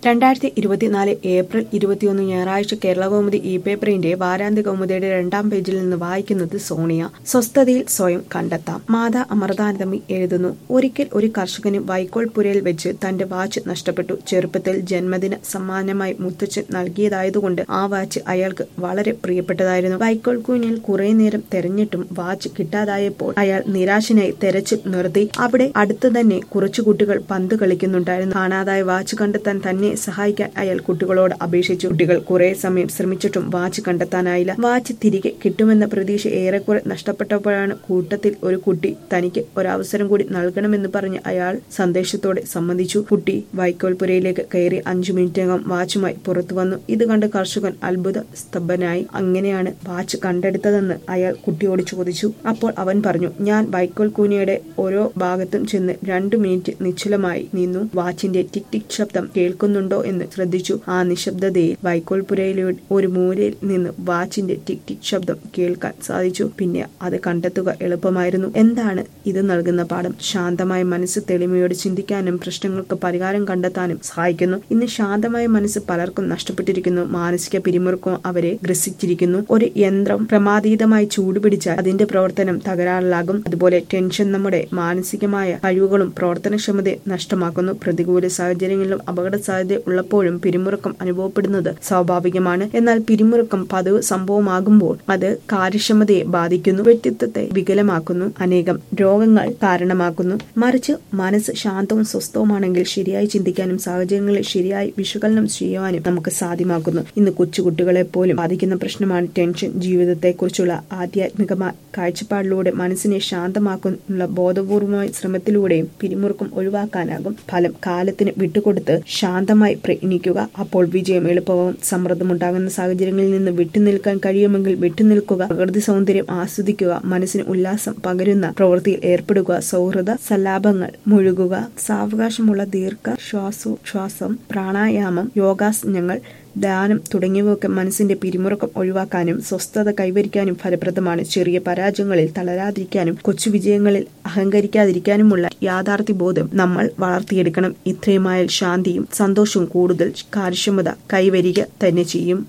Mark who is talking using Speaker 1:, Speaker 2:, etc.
Speaker 1: രണ്ടായിരത്തി ഇരുപത്തിനാല് ഏപ്രിൽ ഇരുപത്തിയൊന്ന് ഞായറാഴ്ച കേരളകൗമുദി ഇ പേപ്പറിന്റെ വാരാന്ത്യ കൗമുദിയുടെ രണ്ടാം പേജിൽ നിന്ന് വായിക്കുന്നത് സോണിയ സ്വസ്ഥതയിൽ സ്വയം കണ്ടെത്താം മാതാ അമൃതാനന്ദമി എഴുതുന്നു ഒരിക്കൽ ഒരു കർഷകന് വൈക്കോൽ പുരയിൽ വെച്ച് തന്റെ വാച്ച് നഷ്ടപ്പെട്ടു ചെറുപ്പത്തിൽ ജന്മദിന സമ്മാനമായി മുത്തച്ഛൻ നൽകിയതായതുകൊണ്ട് ആ വാച്ച് അയാൾക്ക് വളരെ പ്രിയപ്പെട്ടതായിരുന്നു വൈക്കോൽ കൂനിൽ കുറെ നേരം തെരഞ്ഞിട്ടും വാച്ച് കിട്ടാതായപ്പോൾ അയാൾ നിരാശനായി തെരച്ചിൽ നിർത്തി അവിടെ അടുത്ത് തന്നെ കുറച്ചു കുട്ടികൾ പന്ത് കളിക്കുന്നുണ്ടായിരുന്നു കാണാതായ വാച്ച് കണ്ടെത്താൻ തന്നെ സഹായിക്കാൻ അയാൾ കുട്ടികളോട് അപേക്ഷിച്ചു കുട്ടികൾ കുറെ സമയം ശ്രമിച്ചിട്ടും വാച്ച് കണ്ടെത്താനായില്ല വാച്ച് തിരികെ കിട്ടുമെന്ന പ്രതീക്ഷ ഏറെക്കുറെ നഷ്ടപ്പെട്ടപ്പോഴാണ് കൂട്ടത്തിൽ ഒരു കുട്ടി തനിക്ക് ഒരവസരം കൂടി നൽകണമെന്ന് പറഞ്ഞ് അയാൾ സന്ദേശത്തോടെ സമ്മതിച്ചു കുട്ടി വൈക്കോൽപുരയിലേക്ക് കയറി അഞ്ചു മിനിറ്റിനകം വാച്ചുമായി പുറത്തു വന്നു ഇത് കണ്ട് കർഷകൻ അത്ഭുത സ്തംഭനായി അങ്ങനെയാണ് വാച്ച് കണ്ടെടുത്തതെന്ന് അയാൾ കുട്ടിയോട് ചോദിച്ചു അപ്പോൾ അവൻ പറഞ്ഞു ഞാൻ വൈക്കോൽ കൂനിയുടെ ഓരോ ഭാഗത്തും ചെന്ന് രണ്ടു മിനിറ്റ് നിശ്ചലമായി നിന്നു വാച്ചിന്റെ ടിക് ടിക് ശബ്ദം കേൾക്കുന്നുണ്ടോ എന്ന് ശ്രദ്ധിച്ചു ആ നിശബ്ദതയിൽ വൈക്കോൽപുരയിലെ ഒരു മൂലയിൽ നിന്ന് വാച്ചിന്റെ ടിക് ടിക് ശബ്ദം കേൾക്കാൻ സാധിച്ചു പിന്നെ അത് കണ്ടെത്തുക എളുപ്പമായിരുന്നു എന്താണ് ഇത് നൽകുന്ന പാഠം ശാന്തമായ മനസ്സ് തെളിമയോട് ചിന്തിക്കാനും പ്രശ്നങ്ങൾക്ക് പരിഹാരം കണ്ടെത്താനും സഹായിക്കുന്നു ഇന്ന് ശാന്തമായ മനസ്സ് പലർക്കും നഷ്ടപ്പെട്ടിരിക്കുന്നു മാനസിക പിരിമുറുക്കം അവരെ ഗ്രസിച്ചിരിക്കുന്നു ഒരു യന്ത്രം പ്രമാദീതമായി ചൂടുപിടിച്ചാൽ അതിന്റെ പ്രവർത്തനം തകരാറിലാകും അതുപോലെ ടെൻഷൻ നമ്മുടെ മാനസികമായ കഴിവുകളും പ്രവർത്തനക്ഷമതയെ നഷ്ടമാക്കുന്നു പ്രതികൂല സാഹചര്യങ്ങളിലും അപകട സാധ്യത ഉള്ളപ്പോഴും പിരിമുറുക്കം അനുഭവപ്പെടുന്നത് സ്വാഭാവികമാണ് എന്നാൽ പിരിമുറുക്കം പതിവ് സംഭവമാകുമ്പോൾ അത് കാര്യക്ഷമതയെ ബാധിക്കുന്നു വ്യക്തിത്വത്തെ വികലമാക്കുന്നു അനേകം രോഗങ്ങൾ കാരണമാക്കുന്നു മറിച്ച് മനസ്സ് ശാന്തവും സ്വസ്ഥവുമാണെങ്കിൽ ശരിയായി ചിന്തിക്കാനും സാഹചര്യങ്ങളെ ശരിയായി വിശകലനം ചെയ്യുവാനും നമുക്ക് സാധ്യമാക്കുന്നു ഇന്ന് കൊച്ചുകുട്ടികളെ പോലും ബാധിക്കുന്ന പ്രശ്നമാണ് ടെൻഷൻ ജീവിതത്തെക്കുറിച്ചുള്ള ആധ്യാത്മികമായ കാഴ്ചപ്പാടിലൂടെ മനസ്സിനെ ശാന്തമാക്കാനുള്ള ബോധപൂർവമായ ശ്രമത്തിലൂടെയും പിരിമുറുക്കം ഒഴിവാക്കാനാകും ഫലം കാലത്തിന് വിട്ടുകൊടുത്ത് ശാന്തമായി പ്രയത്നിക്കുക അപ്പോൾ വിജയം എളുപ്പവും സമ്മർദ്ദമുണ്ടാകുന്ന സാഹചര്യങ്ങളിൽ നിന്ന് വിട്ടുനിൽക്കാൻ കഴിയുമെങ്കിൽ വിട്ടുനിൽക്കുക പ്രകൃതി സൗന്ദര്യം ആസ്വദിക്കുക മനസ്സിന് ഉല്ലാസം പകരുന്ന പ്രവൃത്തിയിൽ ഏർപ്പെടുക സൗഹൃദ സല്ലാപങ്ങൾ മുഴുകുക സാവകാശമുള്ള ദീർഘ ശ്വാസോച്ഛ്വാസം പ്രാണായാമം യോഗാസനങ്ങൾ ധ്യാനം തുടങ്ങിയവയൊക്കെ മനസ്സിന്റെ പിരിമുറുക്കം ഒഴിവാക്കാനും സ്വസ്ഥത കൈവരിക്കാനും ഫലപ്രദമാണ് ചെറിയ പരാജയങ്ങളിൽ തളരാതിരിക്കാനും കൊച്ചു വിജയങ്ങളിൽ അഹങ്കരിക്കാതിരിക്കാനുമുള്ള യാഥാർത്ഥ്യ ബോധം നമ്മൾ വളർത്തിയെടുക്കണം ഇത്രയുമായാൽ ശാന്തിയും സന്തോഷവും കൂടുതൽ കാര്യക്ഷമത കൈവരിക തന്നെ ചെയ്യും